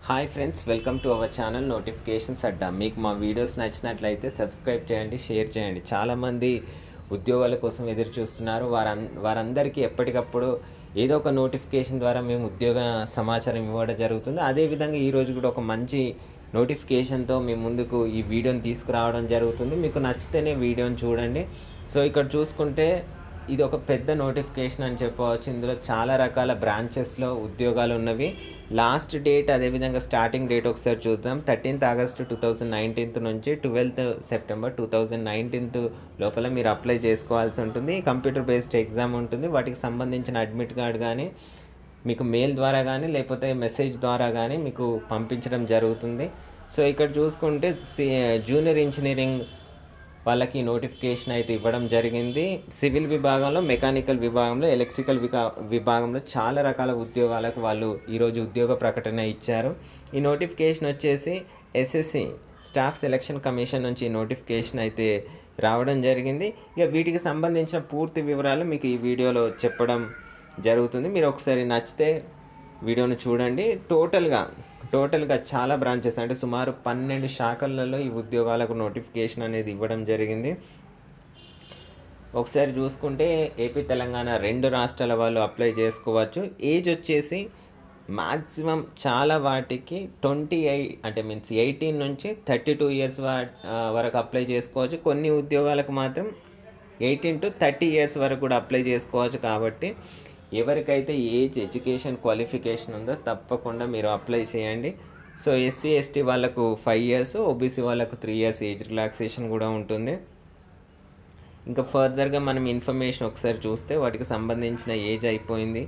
hi friends welcome to our channel notifications అడ్డా మీకు మా వీడియోస్ నచ్చినట్లయితే సబ్స్క్రైబ్ చేయండి షేర్ చేయండి చాలామంది ఉద్యోగాల కోసం ఎదురు చూస్తున్నారు వారం వారందరికీ ఎప్పటికప్పుడు ఏదో ఒక నోటిఫికేషన్ ద్వారా మేము ఉద్యోగ సమాచారం ఇవ్వడం జరుగుతుంది అదేవిధంగా ఈరోజు కూడా ఒక మంచి నోటిఫికేషన్తో మీ ముందుకు ఈ వీడియోని తీసుకురావడం జరుగుతుంది మీకు నచ్చితేనే వీడియోని చూడండి సో ఇక్కడ చూసుకుంటే ఇది ఒక పెద్ద నోటిఫికేషన్ అని చెప్పవచ్చు ఇందులో చాలా రకాల బ్రాంచెస్లో ఉద్యోగాలు ఉన్నవి లాస్ట్ డేట్ అదేవిధంగా స్టార్టింగ్ డేట్ ఒకసారి చూద్దాం thirteenth August two thousand nineteenth నుంచి twelfth September two thousand nineteenth లోపల మీరు అప్లై చేసుకోవాల్సి ఉంటుంది కంప్యూటర్ బేస్డ్ ఎగ్జామ్ ఉంటుంది వాటికి సంబంధించిన అడ్మిట్ కార్డ్ కానీ మీకు మెయిల్ ద్వారా కానీ లేకపోతే మెసేజ్ ద్వారా కానీ మీకు పంపించడం జరుగుతుంది సో ఇక్కడ చూసుకుంటే సి- జూనియర్ ఇంజనీరింగ్ వాళ్ళకి నోటిఫికేషన్ అయితే ఇవ్వడం జరిగింది సివిల్ విభాగంలో మెకానికల్ విభాగంలో ఎలక్ట్రికల్ వికా విభాగంలో చాలా రకాల ఉద్యోగాలకు వాళ్ళు ఈరోజు ఉద్యోగ ప్రకటన ఇచ్చారు ఈ నోటిఫికేషన్ వచ్చేసి ఎస్ఎస్సి స్టాఫ్ సెలక్షన్ కమిషన్ నుంచి ఈ నోటిఫికేషన్ అయితే రావడం జరిగింది ఇక వీటికి సంబంధించిన పూర్తి వివరాలు మీకు ఈ వీడియోలో చెప్పడం జరుగుతుంది మీరు ఒకసారి నచ్చితే వీడియోను చూడండి టోటల్గా టోటల్గా చాలా బ్రాంచెస్ అంటే సుమారు పన్నెండు శాఖలలో ఈ ఉద్యోగాలకు నోటిఫికేషన్ అనేది ఇవ్వడం జరిగింది ఒకసారి చూసుకుంటే ఏపీ తెలంగాణ రెండు రాష్ట్రాల వాళ్ళు అప్లై చేసుకోవచ్చు ఏజ్ వచ్చేసి మ్యాక్సిమం చాలా వాటికి ట్వంటీ ఎయిట్ అంటే మీన్స్ ఎయిటీన్ నుంచి థర్టీ టూ ఇయర్స్ వరకు అప్లై చేసుకోవచ్చు కొన్ని ఉద్యోగాలకు మాత్రం ఎయిటీన్ టు థర్టీ ఇయర్స్ వరకు కూడా అప్లై చేసుకోవచ్చు కాబట్టి ఎవరికైతే ఏజ్ ఎడ్యుకేషన్ క్వాలిఫికేషన్ ఉందో తప్పకుండా మీరు అప్లై చేయండి సో ఎస్సీ ఎస్టీ వాళ్ళకు ఫైవ్ ఇయర్స్ ఓబీసీ వాళ్ళకు త్రీ ఇయర్స్ ఏజ్ రిలాక్సేషన్ కూడా ఉంటుంది ఇంకా ఫర్దర్గా మనం ఇన్ఫర్మేషన్ ఒకసారి చూస్తే వాటికి సంబంధించిన ఏజ్ అయిపోయింది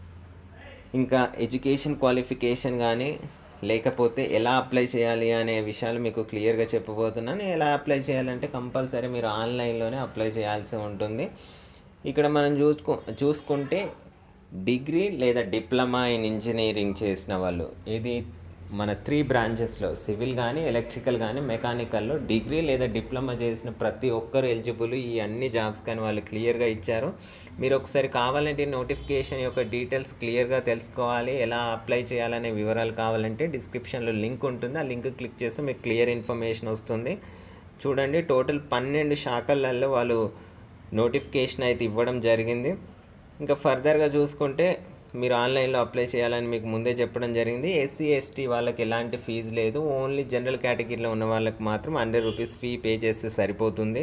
ఇంకా ఎడ్యుకేషన్ క్వాలిఫికేషన్ కానీ లేకపోతే ఎలా అప్లై చేయాలి అనే విషయాలు మీకు క్లియర్గా చెప్పబోతున్నాను ఎలా అప్లై చేయాలంటే కంపల్సరీ మీరు ఆన్లైన్లోనే అప్లై చేయాల్సి ఉంటుంది ఇక్కడ మనం చూసుకో చూసుకుంటే డిగ్రీ లేదా డిప్లొమా ఇన్ ఇంజనీరింగ్ చేసిన వాళ్ళు ఇది మన త్రీ బ్రాంచెస్లో సివిల్ కానీ ఎలక్ట్రికల్ కానీ మెకానికల్లో డిగ్రీ లేదా డిప్లొమా చేసిన ప్రతి ఒక్కరు ఎలిజిబుల్ ఈ అన్ని జాబ్స్ కానీ వాళ్ళు క్లియర్గా ఇచ్చారు మీరు ఒకసారి కావాలంటే నోటిఫికేషన్ యొక్క డీటెయిల్స్ క్లియర్గా తెలుసుకోవాలి ఎలా అప్లై చేయాలనే వివరాలు కావాలంటే డిస్క్రిప్షన్లో లింక్ ఉంటుంది ఆ లింక్ క్లిక్ చేస్తే మీకు క్లియర్ ఇన్ఫర్మేషన్ వస్తుంది చూడండి టోటల్ పన్నెండు శాఖలలో వాళ్ళు నోటిఫికేషన్ అయితే ఇవ్వడం జరిగింది ఇంకా ఫర్దర్గా చూసుకుంటే మీరు ఆన్లైన్లో అప్లై చేయాలని మీకు ముందే చెప్పడం జరిగింది ఎస్సీ ఎస్టీ వాళ్ళకి ఎలాంటి ఫీజు లేదు ఓన్లీ జనరల్ కేటగిరీలో ఉన్న వాళ్ళకి మాత్రం హండ్రెడ్ రూపీస్ ఫీ పే చేస్తే సరిపోతుంది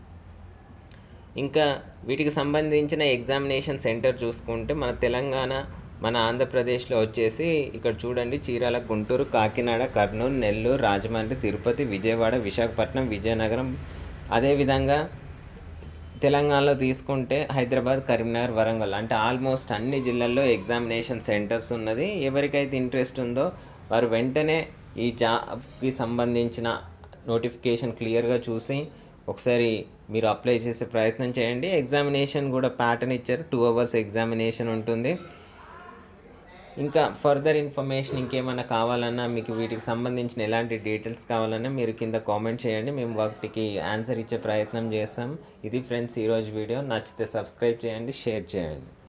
ఇంకా వీటికి సంబంధించిన ఎగ్జామినేషన్ సెంటర్ చూసుకుంటే మన తెలంగాణ మన ఆంధ్రప్రదేశ్లో వచ్చేసి ఇక్కడ చూడండి చీరాల గుంటూరు కాకినాడ కర్నూలు నెల్లూరు రాజమండ్రి తిరుపతి విజయవాడ విశాఖపట్నం విజయనగరం అదేవిధంగా తెలంగాణలో తీసుకుంటే హైదరాబాద్ కరీంనగర్ వరంగల్ అంటే ఆల్మోస్ట్ అన్ని జిల్లాల్లో ఎగ్జామినేషన్ సెంటర్స్ ఉన్నది ఎవరికైతే ఇంట్రెస్ట్ ఉందో వారు వెంటనే ఈ జాబ్కి సంబంధించిన నోటిఫికేషన్ క్లియర్గా చూసి ఒకసారి మీరు అప్లై చేసే ప్రయత్నం చేయండి ఎగ్జామినేషన్ కూడా ప్యాటర్న్ ఇచ్చారు టూ అవర్స్ ఎగ్జామినేషన్ ఉంటుంది ఇంకా ఫర్దర్ ఇన్ఫర్మేషన్ ఇంకేమైనా కావాలన్నా మీకు వీటికి సంబంధించిన ఎలాంటి డీటెయిల్స్ కావాలన్నా మీరు కింద కామెంట్ చేయండి మేము వాటికి ఆన్సర్ ఇచ్చే ప్రయత్నం చేస్తాం ఇది ఫ్రెండ్స్ ఈరోజు వీడియో నచ్చితే సబ్స్క్రైబ్ చేయండి షేర్ చేయండి